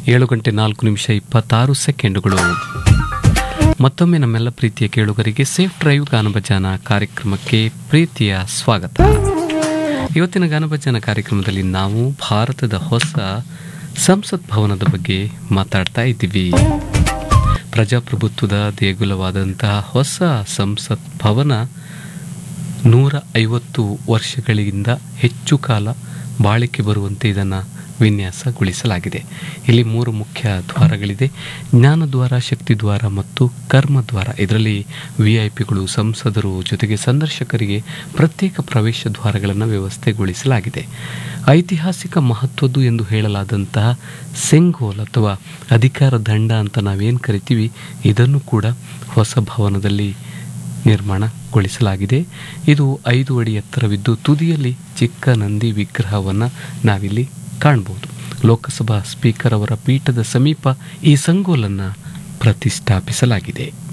ಏಳು ಗಂಟೆ ನಾಲ್ಕು ನಿಮಿಷ ಇಪ್ಪತ್ತಾರು ಸೆಕೆಂಡುಗಳು ಮತ್ತೊಮ್ಮೆ ನಮ್ಮೆಲ್ಲ ಪ್ರೀತಿಯ ಕೇಳುಗರಿಗೆ ಸೇಫ್ ಡ್ರೈವ್ ಗಾನಭಜಾನ ಕಾರ್ಯಕ್ರಮಕ್ಕೆ ಪ್ರೀತಿಯ ಸ್ವಾಗತ ಇವತ್ತಿನ ಗಾನಭಜಾನ ಕಾರ್ಯಕ್ರಮದಲ್ಲಿ ನಾವು ಭಾರತದ ಹೊಸ ಸಂಸತ್ ಭವನದ ಬಗ್ಗೆ ಮಾತಾಡ್ತಾ ಇದ್ದೀವಿ ಪ್ರಜಾಪ್ರಭುತ್ವದ ದೇಗುಲವಾದಂತಹ ಹೊಸ ಸಂಸತ್ ಭವನ ನೂರ ಐವತ್ತು ವರ್ಷಗಳಿಂದ ಹೆಚ್ಚು ಕಾಲ ಬಾಳಿಕೆ ಬರುವಂತೆ ಇದನ್ನು ವಿನ್ಯಾಸಗೊಳಿಸಲಾಗಿದೆ ಇಲ್ಲಿ ಮೂರು ಮುಖ್ಯ ದ್ವಾರಗಳಿದೆ ಜ್ಞಾನದ್ವಾರ ಶಕ್ತಿದ್ವಾರ ಮತ್ತು ಕರ್ಮದ್ವಾರ ಇದರಲ್ಲಿ ವಿ ಐ ಪಿಗಳು ಸಂಸದರು ಜೊತೆಗೆ ಸಂದರ್ಶಕರಿಗೆ ಪ್ರತ್ಯೇಕ ಪ್ರವೇಶ ದ್ವಾರಗಳನ್ನು ವ್ಯವಸ್ಥೆಗೊಳಿಸಲಾಗಿದೆ ಐತಿಹಾಸಿಕ ಮಹತ್ವದ್ದು ಎಂದು ಹೇಳಲಾದಂತಹ ಸೆಂಗೋಲ್ ಅಥವಾ ಅಧಿಕಾರ ದಂಡ ಅಂತ ನಾವೇನು ಕರಿತೀವಿ ಇದನ್ನು ಕೂಡ ಹೊಸ ಭವನದಲ್ಲಿ ನಿರ್ಮಾಣಗೊಳಿಸಲಾಗಿದೆ ಇದು ಐದು ಅಡಿ ಎತ್ತರವಿದ್ದು ತುದಿಯಲ್ಲಿ ಚಿಕ್ಕ ನಂದಿ ವಿಗ್ರಹವನ್ನು ನಾವಿಲ್ಲಿ ಕಾಣಬಹುದು ಲೋಕಸಭಾ ಸ್ಪೀಕರ್ ಅವರ ಪೀಠದ ಸಮೀಪ ಈ ಸಂಗೋಲನ್ನು ಪ್ರತಿಷ್ಠಾಪಿಸಲಾಗಿದೆ